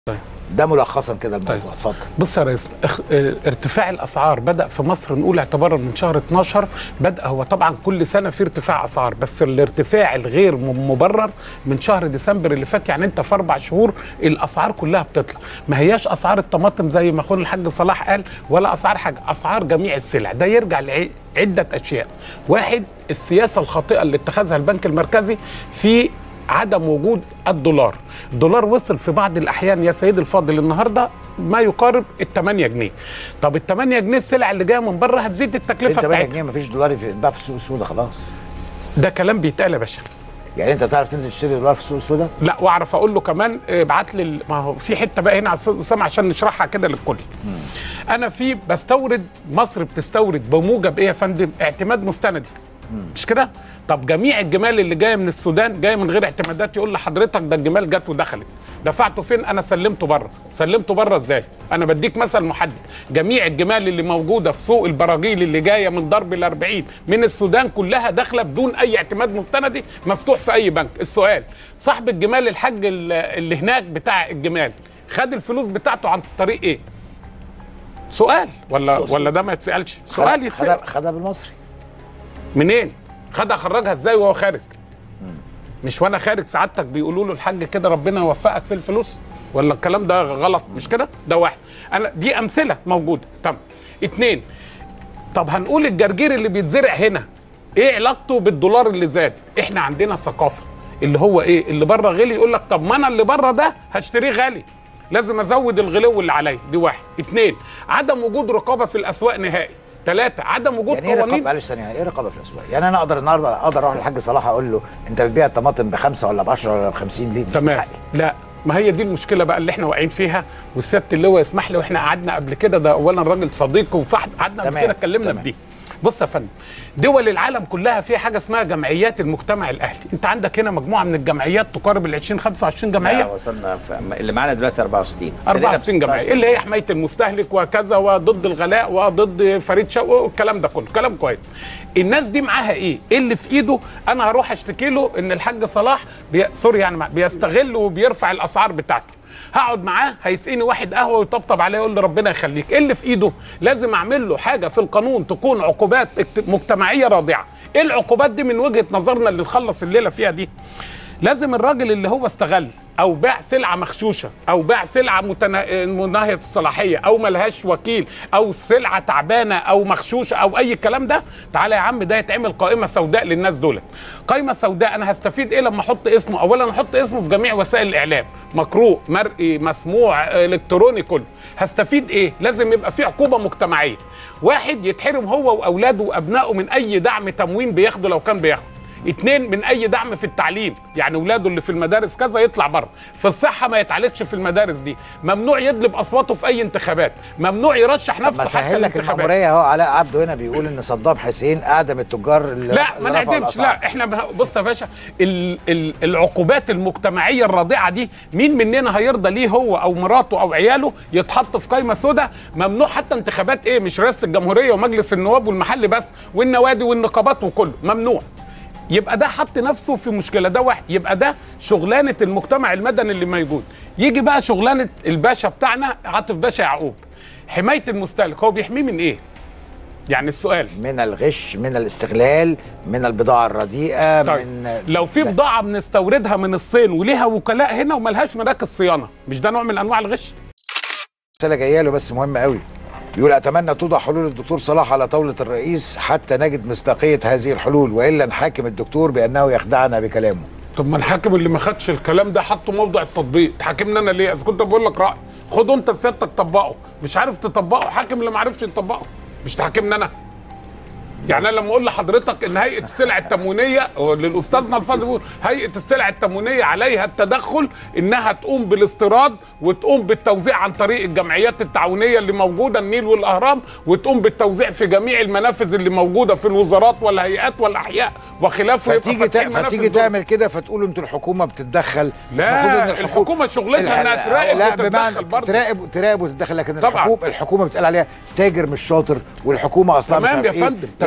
ده ملخصا كده الموضوع طيب. اتفضل بص يا ريس اخ- اه، ارتفاع الاسعار بدا في مصر نقول اعتبارا من شهر 12 بدا هو طبعا كل سنه في ارتفاع اسعار بس الارتفاع الغير م- مبرر من شهر ديسمبر اللي فات يعني انت في اربع شهور الاسعار كلها بتطلع ما هياش اسعار الطماطم زي ما اخونا الحاج صلاح قال ولا اسعار حاجه اسعار جميع السلع ده يرجع لعده اشياء واحد السياسه الخاطئه اللي اتخذها البنك المركزي في عدم وجود الدولار الدولار وصل في بعض الاحيان يا سيدي الفاضل النهارده ما يقارب ال 8 جنيه طب ال 8 جنيه السلع اللي جايه من بره هتزيد التكلفه انت 8 بتاعتها جنيه مفيش دولار في يتباع في السوق السوداء خلاص ده كلام بيتقال يا باشا يعني انت تعرف تنزل تشتري دولار في السوق السوداء لا واعرف اقول له كمان ابعت لي ال- ما هو في حته بقى هنا على الصوت والسمع عشان نشرحها كده للكل انا في بستورد مصر بتستورد بموجب ايه يا فندم اعتماد مستندي مش كده طب جميع الجمال اللي جايه من السودان جايه من غير اعتمادات يقول لحضرتك ده الجمال جت ودخلت دفعته فين انا سلمته بره سلمته بره ازاي انا بديك مثل محدد جميع الجمال اللي موجوده في سوق البراجيل اللي جايه من ضرب ال 40 من السودان كلها داخله بدون اي اعتماد مستندي مفتوح في اي بنك السؤال صاحب الجمال الحاج ال- اللي هناك بتاع الجمال خد الفلوس بتاعته عن طريق ايه سؤال ولا سؤال. ولا ده ما يتسالش سؤال يتسال خدها خدها بالمصري منين؟ خدها خرجها ازاي وهو خارج؟ مش وانا خارج سعادتك بيقولوا له الحاج كده ربنا يوفقك في الفلوس ولا الكلام ده غلط مش كده؟ ده واحد انا دي امثله موجوده طب اتنين طب هنقول الجرجير اللي بيتزرع هنا ايه علاقته بالدولار اللي زاد؟ احنا عندنا ثقافه اللي هو ايه؟ اللي بره غالي يقول لك طب ما انا اللي بره ده هشتريه غالي لازم ازود الغلو اللي عليا دي واحد اتنين عدم وجود رقابه في الاسواق نهائي ثلاثة عدم وجود يعني ايه رقابه قوانين معلش ثانيه ايه رقابه في الاسواق؟ يعني انا اقدر النهارده اقدر اروح للحاج صلاح اقول له انت بتبيع الطماطم بخمسه ولا ب 10 ولا ب 50 ليه؟ مش من تمام حقي. لا ما هي دي المشكله بقى اللي احنا واقعين فيها والسياده اللواء يسمح لي واحنا قعدنا قبل كده ده اولا راجل صديق وصاحب قعدنا قبل تمام، كده اتكلمنا تمام. في دي بص يا فندم دول العالم كلها فيها حاجه اسمها جمعيات المجتمع الاهلي انت عندك هنا مجموعه من الجمعيات تقارب ال 20 25 لا جمعيه وصلنا في اللي معانا دلوقتي 64 64 جمعيه اللي هي حمايه المستهلك وكذا وضد الغلاء وضد فريد شوقي والكلام ده كله كلام كويس الناس دي معاها ايه ايه اللي في ايده انا هروح اشتكي له ان الحاج صلاح بي... سوري يعني مع- بيستغل وبيرفع الاسعار بتاعته هقعد معاه هيسقيني واحد قهوه ويطبطب عليه يقول لي ربنا يخليك ايه اللي في ايده لازم اعمل له حاجه في القانون تكون عقوبات اكت- مجتمعيه رادعه ايه العقوبات دي من وجهه نظرنا اللي نخلص الليله فيها دي لازم الراجل اللي هو استغل او باع سلعه مغشوشه او باع سلعه متنا... مناهيه الصلاحيه او ملهاش وكيل او سلعه تعبانه او مغشوشه او اي الكلام ده تعالى يا عم ده يتعمل قائمه سوداء للناس دولت قائمه سوداء انا هستفيد ايه لما احط اسمه اولا احط اسمه في جميع وسائل الاعلام مقروء مرئي مسموع الكتروني كله هستفيد ايه لازم يبقى في عقوبه مجتمعيه واحد يتحرم هو واولاده وابنائه من اي دعم تموين بياخده لو كان بياخده اتنين من اي دعم في التعليم يعني اولاده اللي في المدارس كذا يطلع بره في الصحه ما يتعالجش في المدارس دي ممنوع يدلب اصواته في اي انتخابات ممنوع يرشح طب ما نفسه حتى سهل لك الانتخابات المأمورية اهو علاء عبده هنا بيقول ان صدام حسين اعدم التجار اللي لا اللي ما رفعوا نعدمش الأسعار. لا احنا به- بص يا باشا ال ال العقوبات المجتمعيه الرادعه دي مين مننا هيرضى ليه هو او مراته او عياله يتحط في قائمه سوداء ممنوع حتى انتخابات ايه مش رئاسه الجمهوريه ومجلس النواب والمحل بس والنوادي والنقابات وكله ممنوع يبقى ده حط نفسه في مشكله ده واحد يبقى ده شغلانه المجتمع المدني اللي موجود يجي بقى شغلانه الباشا بتاعنا عاطف باشا يعقوب حمايه المستهلك هو بيحميه من ايه يعني السؤال من الغش من الاستغلال من البضاعة الرديئة طيب من لو في بضاعه بنستوردها من الصين وليها وكلاء هنا وملهاش مراكز صيانه مش ده نوع من انواع الغش رسالة جاية له بس مهمة قوي بيقول اتمنى توضع حلول الدكتور صلاح على طاولة الرئيس حتى نجد مصداقية هذه الحلول والا نحاكم الدكتور بانه يخدعنا بكلامه طب ما الحاكم اللي ما خدش الكلام ده حطه موضع التطبيق تحاكمنا انا ليه اذا كنت بقول لك راي خده انت سيادتك طبقه مش عارف تطبقه حاكم اللي ما عرفش يطبقه مش تحاكمنا انا يعني انا لما اقول لحضرتك ان هيئه السلع التموينيه للاستاذنا الفاضل بيقول هيئه السلع التموينيه عليها التدخل انها تقوم بالاستيراد وتقوم بالتوزيع عن طريق الجمعيات التعاونيه اللي موجوده النيل والاهرام وتقوم بالتوزيع في جميع المنافذ اللي موجوده في الوزارات والهيئات والاحياء وخلافه يبقى فتيجي فاتحين تا... منافذ فتيجي دول. تعمل كده فتقولوا انتوا الحكومه بتتدخل لا، المفروض إن الحكومة شغلتها إنها تراقب لا وتتدخل بمعنى برضه. تراقب تراقب وتتدخل لكن طبعاً. الحكومه الحكومه بتقال عليها تاجر مش شاطر والحكومه اصلا مش تمام عارف يا إيه. فندم، يعني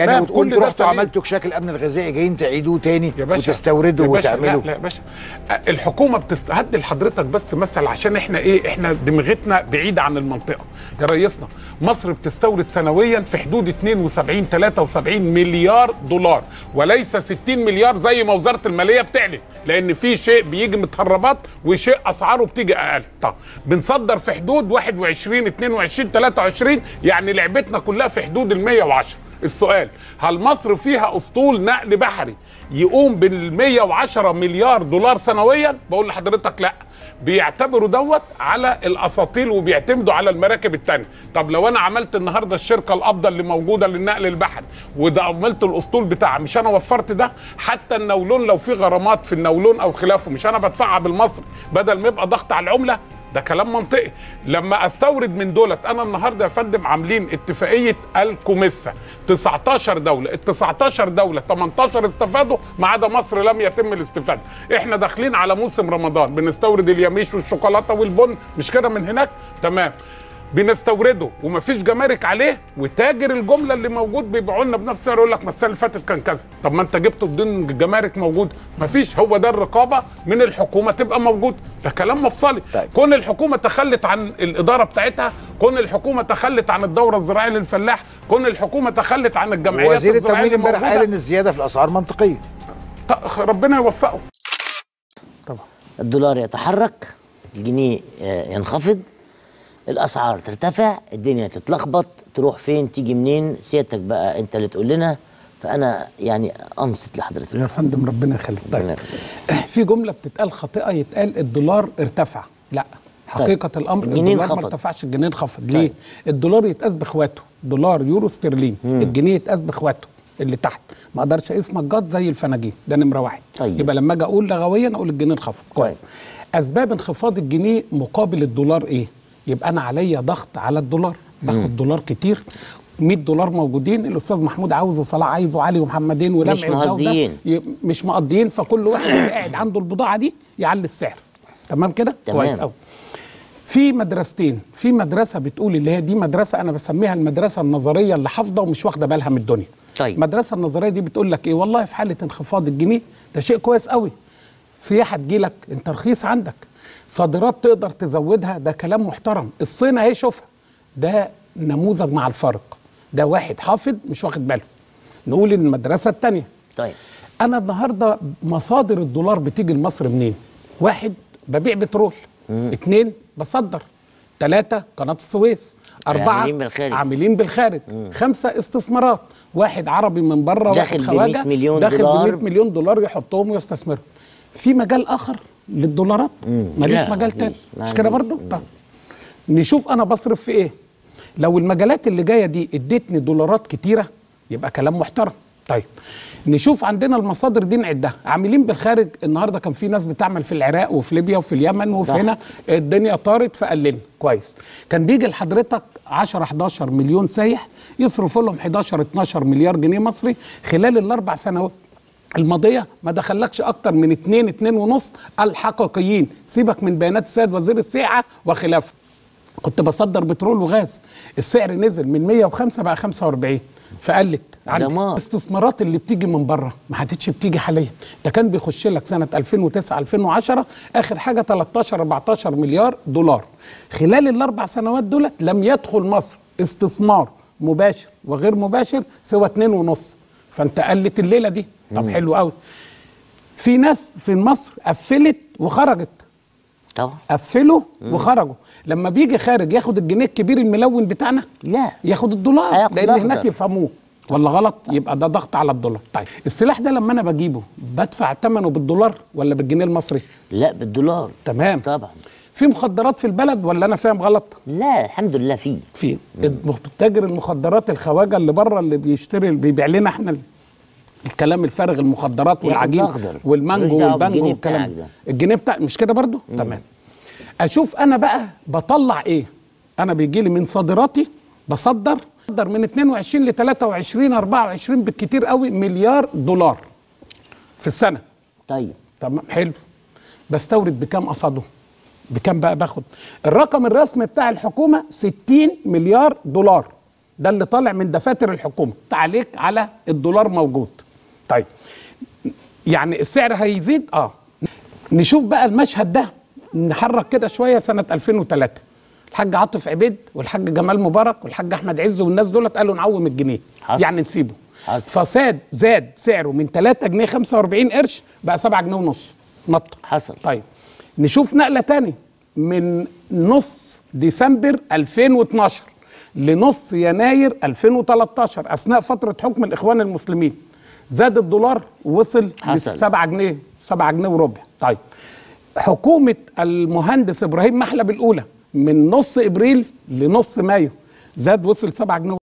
يعني تمام بتقول كل ده رحتوا سليم. عملتوا كشاك الامن الغذائي جايين تعيدوه تاني يا باشا وتستوردوا يا باشا وتعملوا لا لا يا باشا الحكومه بتست... هدي لحضرتك بس مثل عشان احنا ايه احنا دماغتنا بعيده عن المنطقه يا ريسنا مصر بتستورد سنويا في حدود 72 73 مليار دولار وليس 60 مليار زي ما وزاره الماليه بتعلن لان في شيء بيجي متهربات وشيء اسعاره بتيجي اقل طب بنصدر في حدود 21 22 23 يعني لعبتنا كلها في حدود ال 110 السؤال هل مصر فيها اسطول نقل بحري يقوم بال 110 مليار دولار سنويا بقول لحضرتك لا بيعتبروا دوت على الاساطيل وبيعتمدوا على المراكب التانية طب لو انا عملت النهارده الشركه الافضل اللي موجوده للنقل البحري وده عملت الاسطول بتاعها مش انا وفرت ده حتى النولون لو في غرامات في النولون او خلافه مش انا بدفعها بالمصري بدل ما يبقى ضغط على العمله ده كلام منطقي لما استورد من دولت انا النهارده يا فندم عاملين اتفاقيه الكوميسا 19 دوله ال 19 دوله 18 استفادوا ما عدا مصر لم يتم الاستفاده احنا داخلين على موسم رمضان بنستورد اليميش والشوكولاته والبن مش كده من هناك تمام بنستورده ومفيش جمارك عليه وتاجر الجمله اللي موجود بيبيعوا لنا بنفس السعر يقول لك ما السنه اللي فاتت كان كذا طب ما انت جبته بدون جمارك موجود مفيش هو ده الرقابه من الحكومه تبقى موجود ده كلام مفصلي طيب. كون الحكومه تخلت عن الاداره بتاعتها كون الحكومه تخلت عن الدوره الزراعيه للفلاح كون الحكومه تخلت عن الجمعيات وزير الزراعيه التموين امبارح الموجودة. قال ان الزياده في الاسعار منطقيه ط- ربنا يوفقه الدولار يتحرك الجنيه آه، ينخفض الاسعار ترتفع الدنيا تتلخبط تروح فين تيجي منين سيادتك بقى انت اللي تقول لنا فانا يعني انصت لحضرتك يا فندم ربنا يخليك ربنا طيب يخليك. في جمله بتتقال خاطئه يتقال الدولار ارتفع لا حقيقه الامر الجنيه الدولار ما انخفض. ارتفعش الجنيه انخفض ليه الدولار يتقاس باخواته دولار يورو استرليني الجنيه يتقاس باخواته اللي تحت ما اقدرش اقيس مجات زي الفناجين ده نمره واحد طيب. يبقى لما اجي اقول لغويا اقول الجنيه انخفض كويس. اسباب انخفاض الجنيه مقابل الدولار ايه يبقى انا عليا ضغط على الدولار باخد دولار كتير 100 دولار موجودين الاستاذ محمود عاوزه صلاح عايزه علي ومحمدين ولمعي مش وده وده. مقضيين. ي- مش مقضيين فكل واحد اللي قاعد عنده البضاعه دي يعلي السعر تمام كده تمام. كويس قوي في مدرستين في مدرسه بتقول اللي هي دي مدرسه انا بسميها المدرسه النظريه اللي حافظه ومش واخده بالها من الدنيا طيب. المدرسه النظريه دي بتقول لك ايه والله في حاله انخفاض الجنيه ده شيء كويس قوي سياحه تجيلك انت رخيص عندك صادرات تقدر تزودها ده كلام محترم الصين اهي شوفها ده نموذج مع الفرق ده واحد حافظ مش واخد باله نقول المدرسه الثانيه طيب انا النهارده مصادر الدولار بتيجي لمصر منين واحد ببيع بترول اتنين بصدر ثلاثة قناة السويس أربعة عاملين بالخارج. عاملين بالخارج خمسة استثمارات واحد عربي من بره داخل واحد ب 100 خواجة مليون داخل ب دولار. 100 مليون دولار يحطهم ويستثمرهم في مجال آخر للدولارات ماليش لا، مجال مفيش. تاني ما مش كده عنديش. برضو طب نشوف انا بصرف في ايه لو المجالات اللي جايه دي ادتني دولارات كتيره يبقى كلام محترم طيب نشوف عندنا المصادر دي نعدها عاملين بالخارج النهارده كان في ناس بتعمل في العراق وفي ليبيا وفي اليمن وفي صح. هنا الدنيا طارت فقلنا كويس كان بيجي لحضرتك 10 11 مليون سايح يصرفوا لهم 11 12 مليار جنيه مصري خلال الاربع سنوات الماضيه ما دخلكش اكتر من 2 2 ونص الحقيقيين سيبك من بيانات السيد وزير السياحه وخلافه كنت بصدر بترول وغاز السعر نزل من 105 بقى 45 فقلت عندي دمار. الاستثمارات اللي بتيجي من بره ما عادتش بتيجي حاليا ده كان بيخش لك سنه 2009 2010 اخر حاجه 13 14 مليار دولار خلال الاربع سنوات دولت لم يدخل مصر استثمار مباشر وغير مباشر سوى 2 ونص فانت قلت الليله دي طب حلو قوي في ناس في مصر قفلت وخرجت طبعا قفلوا وخرجوا لما بيجي خارج ياخد الجنيه الكبير الملون بتاعنا لا. ياخد الدولار هياخد لان الأخضر. هناك يفهموه ولا غلط يبقى ده ضغط على الدولار طيب السلاح ده لما انا بجيبه بدفع ثمنه بالدولار ولا بالجنيه المصري لا بالدولار تمام طبعا في مخدرات في البلد ولا انا فاهم غلط لا الحمد لله فيه في تاجر المخدرات الخواجه اللي بره اللي بيشتري اللي بيبيع لنا احنا ال- الكلام الفارغ المخدرات والعجين الأخضر. ملوش والمانجو دعوة والبانجو بالجنيه والكلام بتاعك ده ده. الجنيه بتاع مش كده برضو تمام اشوف انا بقى بطلع ايه انا بيجي لي من صادراتي بصدر بصدر من 22 ل 23 24 بالكتير قوي مليار دولار في السنه طيب تمام حلو بستورد بكام قصاده بكام بقى باخد الرقم الرسمي بتاع الحكومه 60 مليار دولار ده اللي طالع من دفاتر الحكومه تعليق على الدولار موجود طيب يعني السعر هيزيد اه نشوف بقى المشهد ده نحرك كده شويه سنه 2003 الحاج عاطف عبيد والحاج جمال مبارك والحاج احمد عز والناس دولت قالوا نعوم الجنيه حصل. يعني نسيبه حصل. فساد زاد سعره من 3 جنيه 45 قرش بقى 7 جنيه ونص نط حصل طيب نشوف نقله تاني من نص ديسمبر 2012 لنص يناير 2013 اثناء فتره حكم الاخوان المسلمين زاد الدولار ووصل ل حصل. 7 جنيه 7 جنيه وربع طيب حكومه المهندس ابراهيم محلب الاولى من نص ابريل لنص مايو زاد وصل 7 جنيه